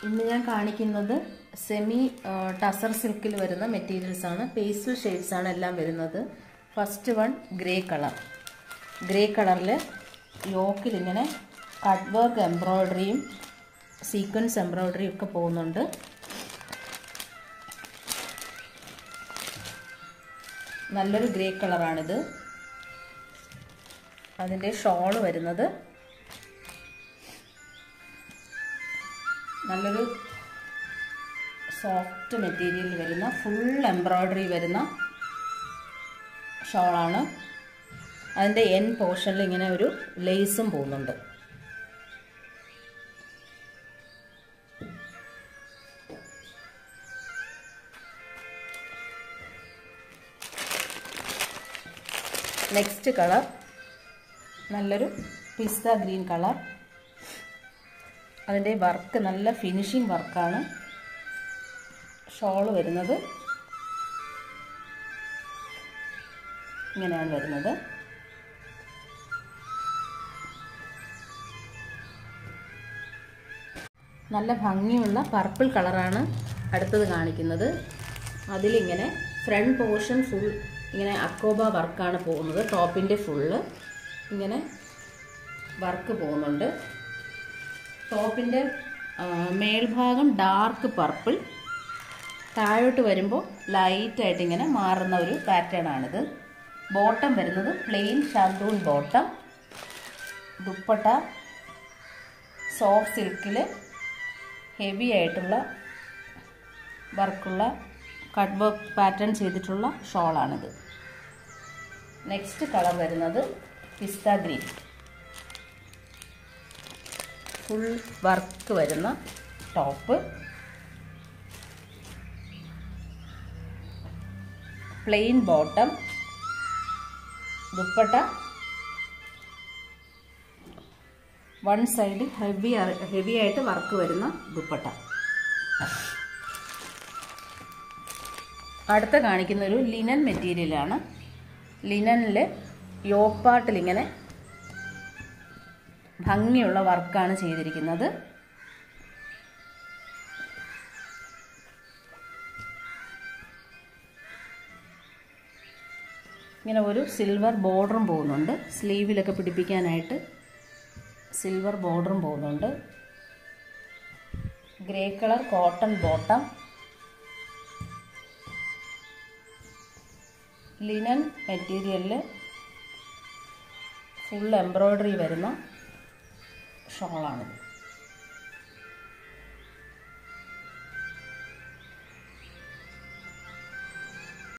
ഇന്ന് ഞാൻ കാണിക്കുന്നത് സെമി ടസർ സിൽക്കിൽ വരുന്ന മെറ്റീരിയൽസ് ആണ് പേസ്റ്റൽ ഷെയ്ഡ്സ് ആണ് എല്ലാം വരുന്നത് first one grey colour grey കളറിൽ യോക്കിൽ ഇങ്ങനെ കട്ട് വർക്ക് എംബ്രോയ്ഡറിയും സീക്വൻസ് എംബ്രോയ്ഡറിയും ഒക്കെ പോകുന്നുണ്ട് നല്ലൊരു ഗ്രേ കളറാണിത് അതിൻ്റെ ഷോള് വരുന്നത് നല്ലൊരു സോഫ്റ്റ് മെറ്റീരിയൽ വരുന്ന ഫുൾ എംബ്രോയ്ഡറി വരുന്ന ഷോളാണ് അതിൻ്റെ എൻ പോർഷനിൽ ഇങ്ങനെ ഒരു ലേസും പോകുന്നുണ്ട് നെക്സ്റ്റ് കളർ നല്ലൊരു പിസ്ത ഗ്രീൻ കളർ അതിൻ്റെ വർക്ക് നല്ല ഫിനിഷിങ് വർക്കാണ് ഷോള് വരുന്നത് ഇങ്ങനെയാണ് വരുന്നത് നല്ല ഭംഗിയുള്ള പർപ്പിൾ കളറാണ് അടുത്തത് കാണിക്കുന്നത് അതിലിങ്ങനെ ഫ്രണ്ട് പോർഷൻ ഫുൾ ഇങ്ങനെ അക്കോബ വർക്കാണ് പോകുന്നത് ടോപ്പിൻ്റെ ഫുള്ള് ഇങ്ങനെ വർക്ക് പോകുന്നുണ്ട് ടോപ്പിൻ്റെ മേൽഭാഗം ഡാർക്ക് പർപ്പിൾ താഴോട്ട് വരുമ്പോൾ ലൈറ്റായിട്ട് ഇങ്ങനെ മാറുന്ന ഒരു പാറ്റേൺ ആണിത് ബോട്ടം വരുന്നത് plain shantoon bottom dupatta soft സിൽക്കിൽ ഹെവി ആയിട്ടുള്ള വർക്കുള്ള കട്ട് വർക്ക് പാറ്റേൺ ചെയ്തിട്ടുള്ള ഷോളാണിത് നെക്സ്റ്റ് കളർ വരുന്നത് പിസ്ത ഗ്രീൻ ഫുൾ വർക്ക് വരുന്ന top plain bottom dupatta one side heavy heavy ആയിട്ട് വർക്ക് വരുന്ന ദുപ്പട്ട അടുത്ത കാണിക്കുന്ന ഒരു ലിനൻ മെറ്റീരിയലാണ് ലിനനിൽ യോപ്പാട്ടിൽ ഇങ്ങനെ ഭംഗിയുള്ള വർക്കാണ് ചെയ്തിരിക്കുന്നത് ഇങ്ങനെ ഒരു സിൽവർ ബോർഡറും പോകുന്നുണ്ട് സ്ലീവിലൊക്കെ പിടിപ്പിക്കാനായിട്ട് സിൽവർ ബോർഡറും പോകുന്നുണ്ട് grey colour cotton bottom linen മെറ്റീരിയലിൽ ഫുൾ എംബ്രോയ്ഡറി വരുന്ന ഷോളാണിത്